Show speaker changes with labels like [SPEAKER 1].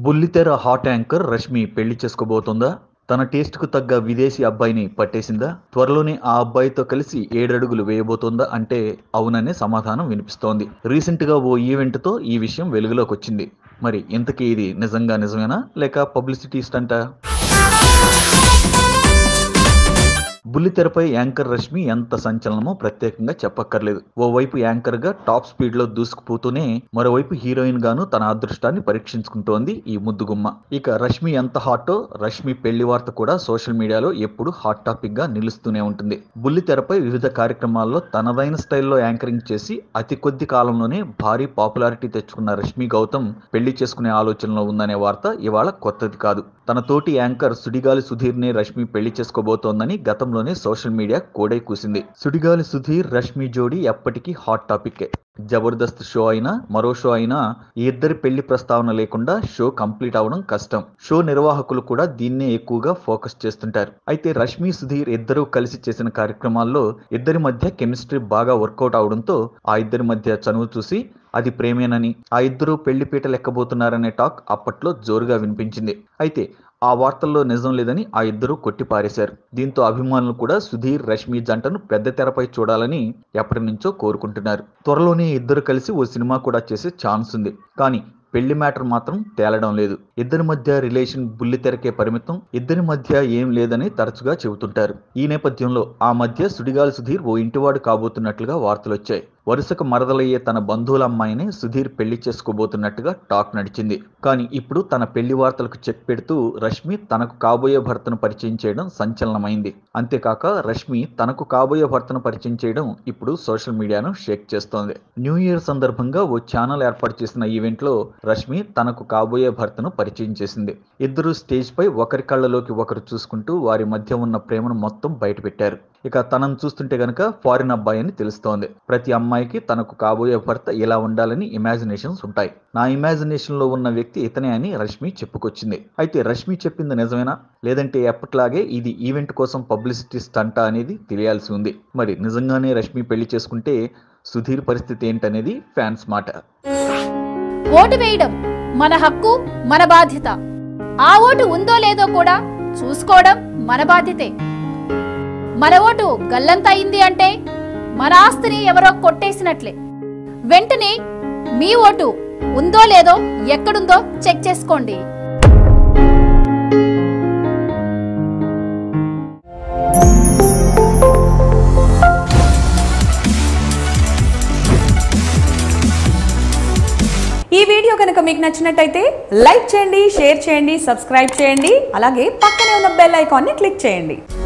[SPEAKER 1] బుల్లితెర hot anchor Rashmi పెళ్లి చేసుకోబోతోందా తన టేస్ట్కు తగ్గ విదేశీ అబ్బాయిని పట్టేసిందా త్వరలోనే ఆ అబ్బాయితో కలిసి ఏడడుగులు వేయబోతోందా అంటే అవుననే సమాధానం వినిపిస్తోంది రీసెంట్ గా ఓ ఈవెంట్ తో ఈ విషయం వెలుగులోకి వచ్చింది మరి ఇంతకీ ఇది నిజంగా నిజమేనా లేక పబ్లిసిటీ స్టంటా బుల్లితెరపై యాంకర్ రష్మి ఎంత సంచలనమో ప్రత్యేకంగా చెప్పక్కర్లేదు ఓవైపు యాంకర్ గా టాప్ స్పీడ్ లో దూసుకుపోతూనే మరోవైపు హీరోయిన్ గాను తన అదృష్టాన్ని పరీక్షించుకుంటోంది ఈ ముద్దుగుమ్మ ఇక రష్మి ఎంత హాటో రష్మి పెళ్లి వార్త కూడా సోషల్ మీడియాలో ఎప్పుడు హాట్ టాపిక్ గా నిలుస్తూనే ఉంటుంది బుల్లితెరపై వివిధ కార్యక్రమాల్లో తనదైన స్టైల్లో యాంకరింగ్ చేసి అతి కొద్ది కాలంలోనే భారీ పాపులారిటీ తెచ్చుకున్న రష్మి గౌతమ్ పెళ్లి చేసుకునే ఆలోచనలో ఉందనే వార్త ఇవాళ కొత్తది కాదు తన తోటి యాంకర్ సుడిగాలి సుధీర్నే రష్మి పెళ్లి చేసుకోబోతోందని గతంలోనే సోషల్ మీడియా కోడై కూసింది సుడిగాలి సుధీర్ రష్మి జోడీ ఎప్పటికీ హాట్ టాపిక్ జబర్దస్త్ షో అయినా మరో షో అయినా ఈ ఇద్దరి పెళ్లి ప్రస్తావన లేకుండా షో కంప్లీట్ అవడం కష్టం షో నిర్వాహకులు కూడా దీన్నే ఎక్కువగా ఫోకస్ చేస్తుంటారు అయితే రష్మి సుధీర్ ఇద్దరూ కలిసి చేసిన కార్యక్రమాల్లో ఇద్దరి మధ్య కెమిస్ట్రీ బాగా వర్కౌట్ అవడంతో ఆ ఇద్దరి మధ్య చనువు చూసి అది ప్రేమేనని ఆ ఇద్దరు పెళ్లి పీట లెక్కబోతున్నారనే టాక్ అప్పట్లో జోరుగా వినిపించింది అయితే ఆ వార్తల్లో నిజం లేదని ఆ ఇద్దరు కొట్టిపారేశారు దీంతో అభిమానులు కూడా సుధీర్ రష్మి జంటను పెద్ద తెరపై చూడాలని ఎప్పటి నుంచో కోరుకుంటున్నారు త్వరలోనే ఇద్దరు కలిసి ఓ సినిమా కూడా చేసే ఛాన్స్ ఉంది కానీ పెళ్లి మ్యాటర్ మాత్రం తేలడం లేదు ఇద్దరి మధ్య రిలేషన్ బుల్లి తెరకే పరిమితం ఇద్దరి మధ్య ఏం లేదని తరచుగా చెబుతుంటారు ఈ నేపథ్యంలో ఆ మధ్య సుడిగాలి సుధీర్ ఓ ఇంటివాడు కాబోతున్నట్లుగా వార్తలొచ్చాయి వరుసకు మరదలయ్యే తన బంధువుల అమ్మాయిని సుధీర్ పెళ్లి చేసుకోబోతున్నట్టుగా టాక్ నడిచింది కానీ ఇప్పుడు తన పెళ్లి వార్తలకు చెక్ పెడుతూ రష్మి తనకు కాబోయే భర్తను పరిచయం చేయడం సంచలనమైంది అంతేకాక రష్మి తనకు కాబోయే భర్తను పరిచయం చేయడం ఇప్పుడు సోషల్ మీడియాను షేక్ చేస్తోంది న్యూ ఇయర్ సందర్భంగా ఓ ఛానల్ ఏర్పాటు చేసిన ఈవెంట్లో రష్మి తనకు కాబోయే భర్తను పరిచయం చేసింది ఇద్దరు స్టేజ్ పై ఒకరి కళ్ళలోకి ఒకరు చూసుకుంటూ వారి మధ్య ఉన్న ప్రేమను మొత్తం బయటపెట్టారు ఇక తనను చూస్తుంటే గనక ఫారిన్ అబ్బాయి అని తెలుస్తోంది ప్రతి అమ్మాయికి తనకు కాబోయే భర్త ఇలా ఉండాలని ఇమాజినేషన్స్ ఉంటాయి నా ఇమాజినేషన్ లో ఉన్న వ్యక్తి ఇతనే అని రష్మి చెప్పుకొచ్చింది అయితే రష్మి చెప్పింది నిజమేనా లేదంటే ఎప్పట్లాగే ఇది ఈవెంట్ కోసం పబ్లిసిటీ స్టంటా అనేది తెలియాల్సి ఉంది మరి నిజంగానే రష్మి పెళ్లి చేసుకుంటే సుధీర్ పరిస్థితి ఏంటనేది ఫ్యాన్స్ మాట
[SPEAKER 2] ఓటు వేయడం మన హక్కు మన బాధ్యత ఆ ఓటు ఉందో లేదో కూడా చూసుకోవడం మన బాధ్యతే మన ఓటు గల్లంత అయింది అంటే మన ఆస్తిని ఎవరో కొట్టేసినట్లే వెంటనే మీ ఓటు ఉందో లేదో ఎక్కడుందో చెక్ చేసుకోండి
[SPEAKER 3] ఈ వీడియో కనుక మీకు నచ్చినట్టయితే లైక్ చేయండి షేర్ చేయండి సబ్స్క్రైబ్ చేయండి అలాగే పక్కనే ఉన్న బెల్ ఐకాన్ని క్లిక్ చేయండి